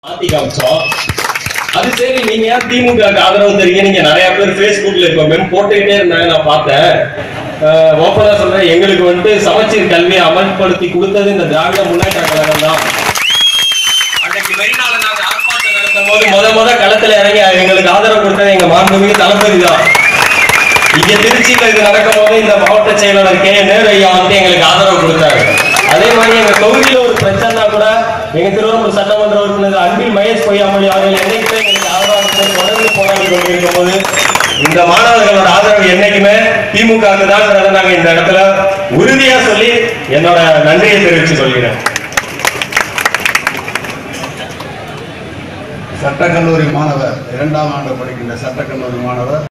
மாத்தி காமிச்சோம் அது சரி நீங்க ஏன் திமுக க்கு ஆதரவு தெரியுங்க நீங்க நிறைய பேர் Facebookல இப்ப மெம் போட்டுக்கிட்டே இருந்தாங்க நான் பார்த்தேன் ஓப்பனா சொல்றேன் எங்களுக்கு வந்துட்டு சமச்சீர் கல்வியை அமல்படுத்தி கொடுத்தது இந்த திராவிட முன்னேற்ற கழகம் தான் அன்னைக்கு மெரினால நாங்க ஆர்ப்பாட்டம் நடத்தும் போது முத முத களத்துல இறங்கி எங்களுக்கு ஆதரவு கொடுத்தது எங்க மாண்புமிகு தளபதி தான் இங்க திருச்சியில இது நடக்கும் போது இந்த மாவட்ட செயலாளர் கே நேரு ஐயா வந்து எங்களுக்கு ஆதரவு கொடுத்தாரு அதே மாதிரி எங்க தொகுதியில ஒரு பிரச்சனை கூட எங்க திருவள்ளூர் சட்டமன்ற உறுப்பினர் அன்பில் மகேஷ் பொய்யாமொழி அவர்கள் என்னைக்குமே எங்களுக்கு ஆதரவு தொடர்ந்து போராடி கொண்டிருக்கும் போது இந்த மாணவர்களோட ஆதரவு என்னைக்குமே திமுக தான் நாங்க இந்த இடத்துல உறுதியா சொல்லி என்னோட நன்றியை தெரிவிச்சு சொல்கிறேன் சட்டக்கல்லூரி மாணவர் இரண்டாம் ஆண்டு படிக்கின்ற சட்டக்கல்லூரி மாணவர்